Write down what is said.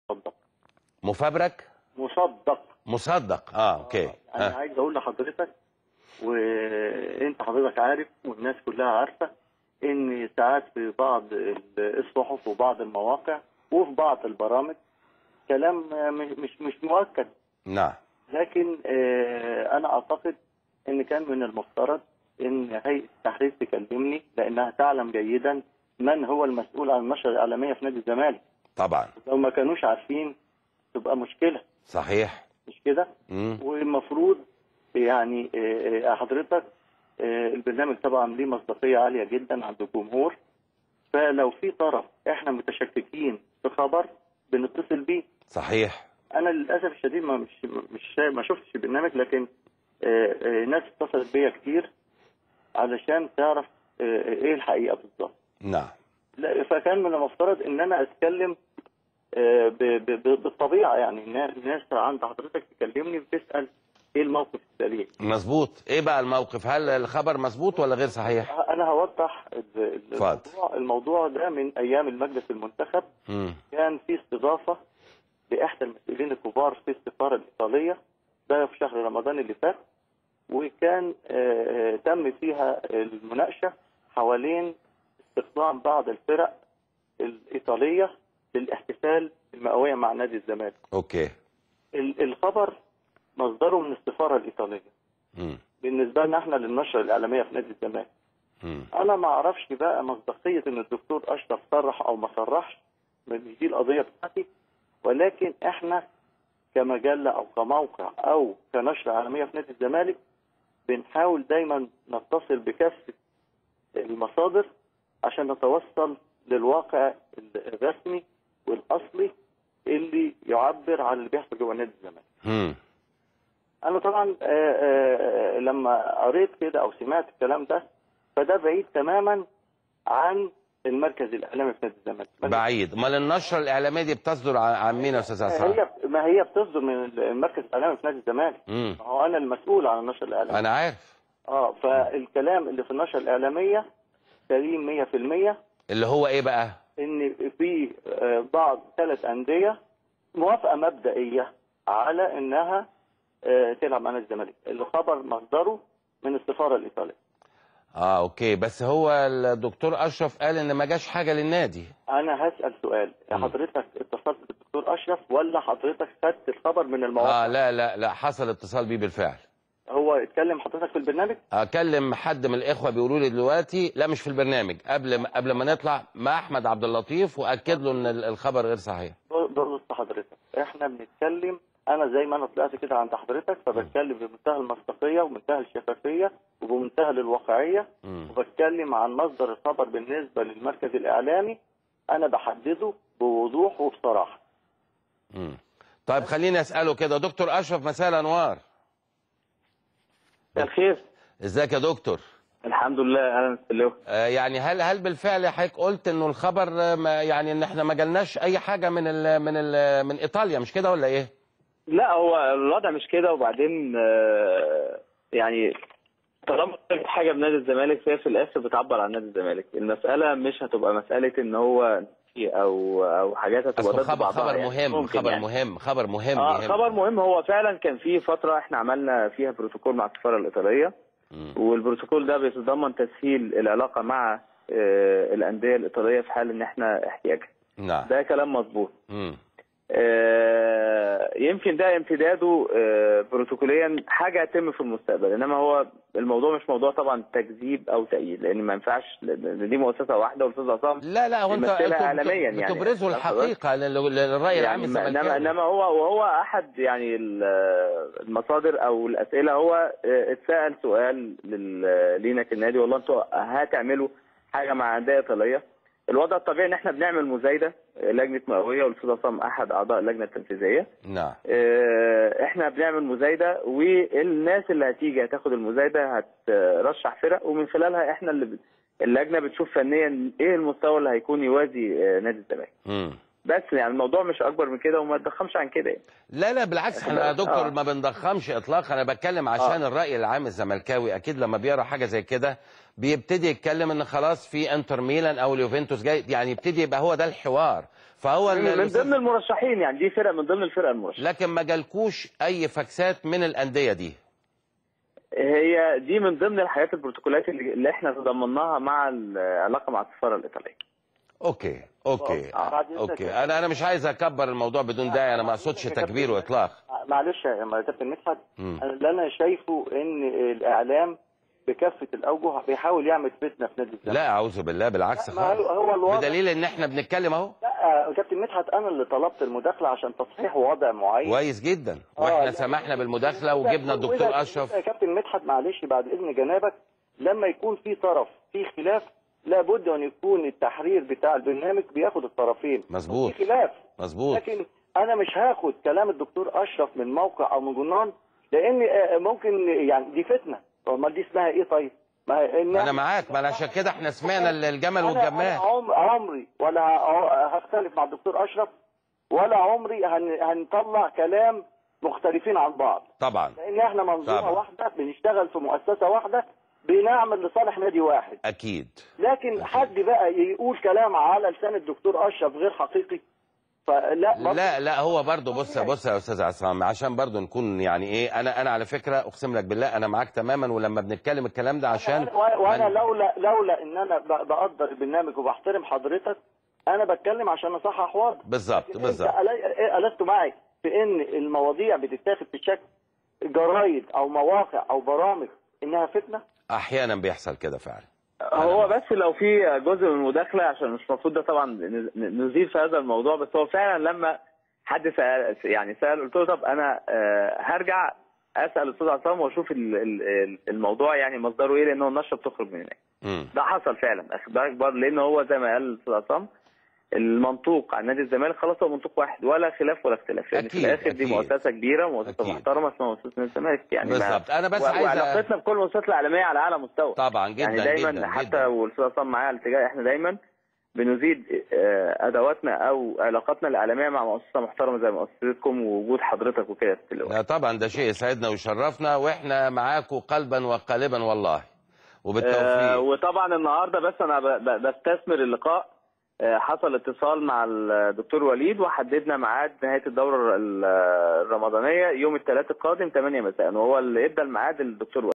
مصدق مفبرك مصدق مصدق اه اوكي انا آه. عايز اقول لحضرتك وانت حضرتك عارف والناس كلها عارفه ان ساعات في بعض الصحف وبعض المواقع وفي بعض البرامج كلام مش مش مش مؤكد نعم لكن آه، انا اعتقد ان كان من المفترض ان هيئه التحرير تكلمني لانها تعلم جيدا من هو المسؤول عن النشر الاعلاميه في نادي الزمالك طبعا لو ما كانوش عارفين تبقى مشكله صحيح مش كده مم. والمفروض يعني آه، آه، حضرتك آه، البرنامج طبعا ليه مصداقيه عاليه جدا عند الجمهور فلو في طرف احنا متشككين في خبر بنتصل بيه صحيح انا للاسف الشديد ما مش مش ما شفتش البرنامج لكن آه، آه، ناس اتصلت بيا كتير علشان تعرف آه، ايه الحقيقه بالظبط نعم لا، فكان من المفترض ان انا اتكلم آه، ب- ب- ب- بالطبيعه يعني النا- الناس عند حضرتك تكلمني بتسال ايه الموقف السليم مظبوط ايه بقى الموقف هل الخبر مظبوط ولا غير صحيح انا هوضح ال- ال- اتفضل. الموضوع الموضوع ده من ايام المجلس المنتخب مم. كان في استضافه لاحدى المسؤولين الكبار في السفاره الايطاليه ده في شهر رمضان اللي فات وكان آه، آه، تم فيها المناقشه حوالين استخدام بعض الفرق الايطاليه للاحتفال المئويه مع نادي الزمالك. اوكي ال- الخبر مصدره من السفاره الايطاليه مم. بالنسبه لنا احنا للنشره الاعلاميه في نادي الزمالك. مم. انا ما اعرفش بقى مصداقيه ان الدكتور اشرف صرح او ما صرحش مش دي القضيه بتاعتي ولكن احنا كمجله او كموقع او كنشره عالميه في نادي الزمالك بنحاول دايما نتصل بكافه المصادر عشان نتوصل للواقع الرسمي والاصلي اللي يعبر عن اللي بيحصل جوه نادي الزمالك. مم. انا طبعا آه، آه، لما قريت كده او سمعت الكلام ده فده بعيد تماما عن المركز الاعلامي في نادي الزمالك بعيد امال النشره الاعلاميه دي بتصدر عن عن مين يا استاذ عصام هي ما هي بتصدر من المركز الاعلامي في نادي الزمالك مم. ما هو انا المسؤول عن النشر الاعلامي انا عارف اه فالكلام اللي في النشر الاعلاميه سليم 100% اللي هو ايه بقى ان في آه، بعض ثلاث انديه موافقه مبدئيه على انها آه، تلعب مع نادي الزمالك الخبر مصدره من السفاره الايطاليه اه اوكي بس هو الدكتور اشرف قال ان ما جاش حاجه للنادي انا هسال سؤال مم. حضرتك اتصلت بالدكتور اشرف ولا حضرتك خدت الخبر من المواقع اه لا لا لا حصل اتصال بيه بالفعل هو اتكلم حضرتك في البرنامج اكلم حد من الاخوه بيقولوا لي دلوقتي لا مش في البرنامج قبل ما قبل ما نطلع مع احمد عبد اللطيف واكد له ان ال- الخبر غير صحيح بص حضرتك احنا بنتكلم انا زي ما انا طلعت كده عند حضرتك فبتكلم بمنتهى المصداقيه ومنتهى الشفافيه وبمنتهى الواقعيه مم. وبتكلم عن مصدر الخبر بالنسبه للمركز الاعلامي انا بحدده بوضوح وبصراحه مم. طيب خليني اساله كده دكتور اشرف مساء الانوار الخير ازيك يا دكتور الحمد لله اهلا وسهلا آه يعني هل هل بالفعل حضرتك قلت انه الخبر آه، ما يعني ان احنا ما جالناش اي حاجه من ال من ال من ايطاليا مش كده ولا ايه؟ لا هو الوضع مش كده وبعدين آه، يعني طالما في حاجه بنادي الزمالك فهي في الاخر بتعبر عن نادي الزمالك المساله مش هتبقى مساله ان هو او او حاجات هتبقى اصل ضد خبر بعضها خبر يعني. مهم ممكن خبر يعني. مهم خبر مهم اه يهم. خبر مهم هو فعلا كان في فتره احنا عملنا فيها بروتوكول مع السفاره الايطاليه مم. والبروتوكول ده بيتضمن تسهيل العلاقه مع آه، الانديه الايطاليه في حال ان احنا احتياجها نعم ده كلام مظبوط مم. آه، يمكن ده امتداده آه، بروتوكوليا حاجه هتتم في المستقبل انما هو الموضوع مش موضوع طبعا تكذيب او تأييد لان ما ينفعش لأن دي مؤسسه واحده والاستاذ عصام لا لا هو انت بيمثلها انتوا إعلاميا بت- يعني. بتبرزوا الحقيقه لل- للراي العام يعني ما- انما الزملكاوي انما هو وهو احد يعني ال- المصادر او الاسئله هو آه، اتسال سؤال لل- لينا كالنادي والله انتوا هتعملوا حاجه مع انديه ايطاليه الوضع الطبيعي ان احنا بنعمل مزايده آه، لجنه مئويه والاستاذ عصام احد اعضاء اللجنه التنفيذيه نعم آه، احنا بنعمل مزايده والناس اللي هتيجي هتاخد المزايده هترشح فرق ومن خلالها احنا اللي ب- اللجنه بتشوف فنيا ايه المستوى اللي هيكون يوازي آه، نادي الزمالك مم. بس يعني الموضوع مش اكبر من كده وما تضخمش عن كده يعني. لا لا بالعكس احنا يا دكتور آه. ما بنضخمش اطلاقا انا بتكلم عشان آه. الراي العام الزملكاوي اكيد لما بيقرا حاجه زي كده بيبتدي يتكلم ان خلاص في انتر ميلان او اليوفنتوس جاي يعني يبتدي يبقى هو ده الحوار فهو ال- من الأستاذ- ضمن المرشحين يعني دي فرقه من ضمن الفرق المرشحه لكن ما جالكوش اي فاكسات من الانديه دي هي دي من ضمن الحاجات البروتوكولات اللي اللي احنا تضمناها مع العلاقه مع السفاره الايطاليه اوكي اوكي آه، بعد إذنك اوكي يا انا انا مش عايز اكبر الموضوع بدون داعي انا ما اقصدش تكبير واطلاق معلش يا ما- كابتن مدحت مم. أنا اللي انا شايفه ان الاعلام بكافه الاوجه بيحاول يعمل فتنه في نادي الزمالك لا اعوذ بالله بالعكس ما هو خالص هو الوضع بدليل ان احنا بنتكلم اهو لا كابتن مدحت انا اللي طلبت المداخله عشان تصحيح وضع معين كويس جدا آه، واحنا لا. سمحنا بالمداخله وجبنا وإذا- الدكتور وإذا- اشرف يا كابتن مدحت معلش بعد اذن جنابك لما يكون في طرف في خلاف لابد ان يكون التحرير بتاع البرنامج بياخد الطرفين مظبوط في خلاف مظبوط لكن انا مش هاخد كلام الدكتور اشرف من موقع او من جنان لان آه، ممكن يعني دي فتنه امال دي اسمها ايه طيب؟ ما هي- إن انا معاك ما أنا عشان كده احنا سمعنا ال- الجمل أنا- أنا والجمال عم- عمري ولا ه- هختلف مع الدكتور اشرف ولا عمري هن- هنطلع كلام مختلفين عن بعض طبعا لان احنا منظومه طبعا. واحده بنشتغل في مؤسسه واحده بنعمل لصالح نادي واحد اكيد لكن حد بقى يقول كلام على لسان الدكتور اشرف غير حقيقي فلا برضه لا لا هو برضه بص بص يا استاذ عصام عشان برضه نكون يعني ايه انا انا على فكره اقسم لك بالله انا معاك تماما ولما بنتكلم الكلام ده عشان وأنا- وانا من- لولا لولا ان انا ب- بقدر البرنامج وبحترم حضرتك انا بتكلم عشان اصحح وضع بالظبط لكن بالظبط انت ألا- ألست معي في ان المواضيع بتتاخد في شكل جرايد او مواقع او برامج انها فتنه احيانا بيحصل كده فعلا هو بس لو في جزء من المداخله عشان مش المفروض ده طبعا ن- ن- نزيد في هذا الموضوع بس هو فعلا لما حد سال يعني سال قلت له طب انا آه، هرجع اسال الاستاذ عصام واشوف ال- ال- الموضوع يعني مصدره ايه لان هو النشره بتخرج من هناك امم ده حصل فعلا اخد بالك برضه لان هو زي ما قال الاستاذ عصام المنطوق عن نادي الزمالك خلاص هو منطوق واحد ولا خلاف ولا اختلاف لان في أكيد، الاخر دي أكيد. مؤسسه كبيره مؤسسه أكيد. محترمه اسمها مؤسسه نادي الزمالك يعني ما- بالظبط انا بس و- عايز أ- وعلاقتنا بكل المؤسسات الاعلاميه على اعلى مستوى طبعا جدا يعني دايما جدا حتى جدا. والاستاذ عصام معايا على الاتجاه احنا دايما بنزيد آه، ادواتنا او علاقاتنا الاعلاميه مع مؤسسه محترمه زي مؤسستكم ووجود حضرتك وكده في الوقت. لا طبعا ده شيء يسعدنا ويشرفنا واحنا معاكم قلبا وقالبا والله آه، وبالتوفيق وطبعا النهارده بس انا ب- ب- بستثمر اللقاء آه، حصل اتصال مع الدكتور وليد وحددنا ميعاد نهايه الدوره ال- الرمضانيه يوم الثلاث القادم 8 مساء وهو اللي ادى الميعاد الدكتور